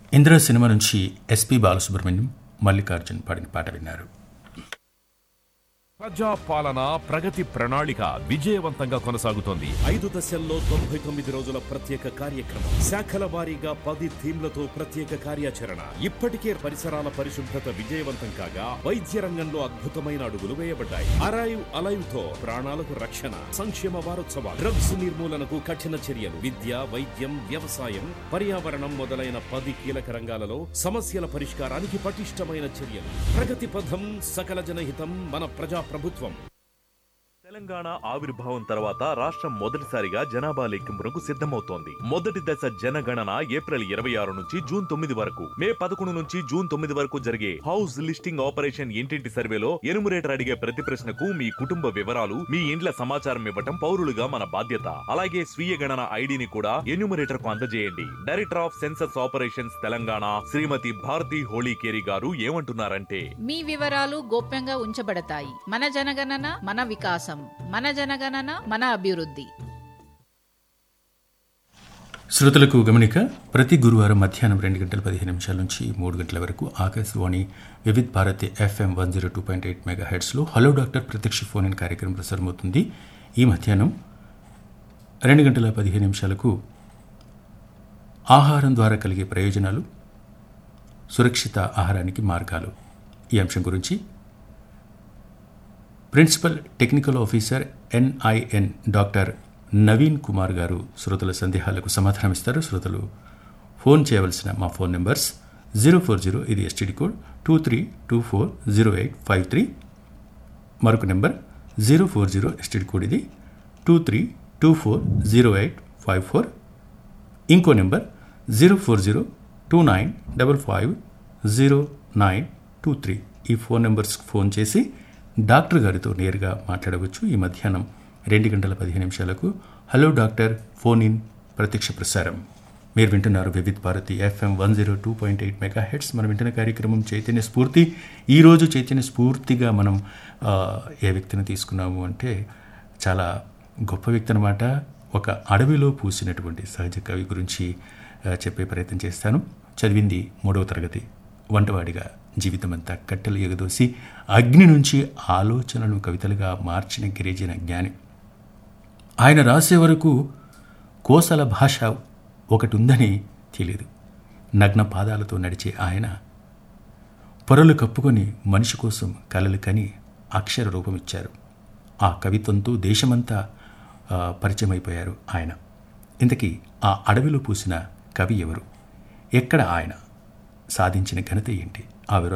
Indra cinema నుంచి S P Balasubrahmanyam Mallikarjun పాడిన పాట విన్నారు ప్రజా పాలన ప్రగతి ప్రణాళిక విజయవంతంగా కొనసాగుతోంది ఐదు దశల్లో తొంభై తొమ్మిది రోజుల ప్రత్యేక కార్యక్రమం శాఖల వారీగా పది థీమ్లతో ప్రత్యేక కార్యాచరణ ఇప్పటికే పరిసరాల పరిశుభ్రత విజయవంతం కాగా వైద్య రంగంలో అద్భుతమైన అడుగులు వేయబడ్డాయి అరైవ్ అలైవ్ తో ప్రాణాలకు రక్షణ సంక్షేమ వారోత్సవాలు డ్రగ్స్ నిర్మూలనకు కఠిన చర్యలు విద్య వైద్యం వ్యవసాయం పర్యావరణం మొదలైన పది కీలక రంగాలలో సమస్యల పరిష్కారానికి పటిష్టమైన చర్యలు ప్రగతి పథం సకల జనహితం మన ప్రజా ప్రభుత్వం తెలంగాణ ఆవిర్భావం తర్వాత రాష్ట్రం మొదటిసారిగా జనాభా లెక్కింపునకు సిద్ధమవుతోంది మొదటి దశ జనగణన ఏప్రిల్ ఇరవై ఆరు నుంచి జూన్ తొమ్మిది వరకు మే పదకొండు నుంచి జూన్ తొమ్మిది వరకు జరిగే హౌస్ లిస్టింగ్ ఆపరేషన్ ఇంటింటి సర్వేలో ఎనుమరేటర్ అడిగే ప్రతి ప్రశ్నకు మీ కుటుంబ వివరాలు మీ ఇండ్ల సమాచారం ఇవ్వటం పౌరులుగా మన బాధ్యత అలాగే స్వీయ గణన ఐడిని కూడా ఎన్యూమరేటర్ కు అందజేయండి director of census operations Telangana Shrimati Bharati Holikeri garu ఏమంటున్నారంటే మీ వివరాలు గోప్యంగా ఉంచబడతాయి మన జనగణన మన వికాసం మన జనగణన మన అభివృద్ధి శ్రోతలకు గమనిక ప్రతి గురువారం మధ్యాహ్నం రెండు గంటల పదిహేను నిమిషాల నుంచి మూడు గంటల వరకు Akashvani Vividh Bharati F M one zero two point eight mega హెడ్స్లో హలో డాక్టర్ ప్రత్యక్ష ఫోన్ ఇన్ కార్యక్రమం ప్రసారమవుతుంది ఈ మధ్యాహ్నం రెండు గంటల పదిహేను నిమిషాలకు ఆహారం ద్వారా కలిగే ప్రయోజనాలు సురక్షిత ఆహారానికి మార్గాలు ఈ అంశం గురించి principal technical officer N I N doctor Naveen Kumar garu శ్రోతల సందేహాలకు సమాధానమిస్తారు శ్రోతలు ఫోన్ చేయవలసిన మా phone numbers zero four zero ఇది S T D code two three two four zero eight five three మరొక number zero four zero S T D code ఇది two three two four zero eight five four ఇంకో number zero four zero two nine double five zero nine two three ఈ phone నెంబర్స్కి phone చేసి doctor గారితో నేరుగా మాట్లాడవచ్చు ఈ మధ్యాహ్నం రెండు గంటల పదిహేను నిమిషాలకు హలో డాక్టర్ ఫోన్ ఇన్ ప్రత్యక్ష ప్రసారం మీరు వింటున్నారు Vividh Bharati F M one zero two point eight mega heads మనం వింటున్న కార్యక్రమం చైతన్య స్ఫూర్తి ఈరోజు చైతన్య స్ఫూర్తిగా మనం ఆ, ఏ వ్యక్తిని తీసుకున్నాము అంటే చాలా గొప్ప వ్యక్తి అనమాట ఒక అడవిలో పూసినటువంటి సహజ కవి గురించి ఆ, చెప్పే ప్రయత్నం చేస్తాను చదివింది మూడవ తరగతి వంటవాడిగా జీవితమంతా కట్టెలు ఎగదోసి అగ్ని నుంచి ఆలోచనలు కవితలుగా మార్చిన గిరిజన జ్ఞాని ఆయన రాసే వరకు కోసల భాష ఒకటి ఉందని తెలియదు నగ్న పాదాలతో నడిచే ఆయన పొరలు కప్పుకొని మనిషి కోసం కలలు కని అక్షర రూపమిచ్చారు ఆ కవిత్వంతో దేశమంతా ఆ, పరిచయం అయిపోయారు ఆయన ఇంతకీ ఆ అడవిలో పూసిన కవి ఎవరు ఎక్కడ ఆయన సాధించిన ఘనత ఏంటి ఆ వివరాలు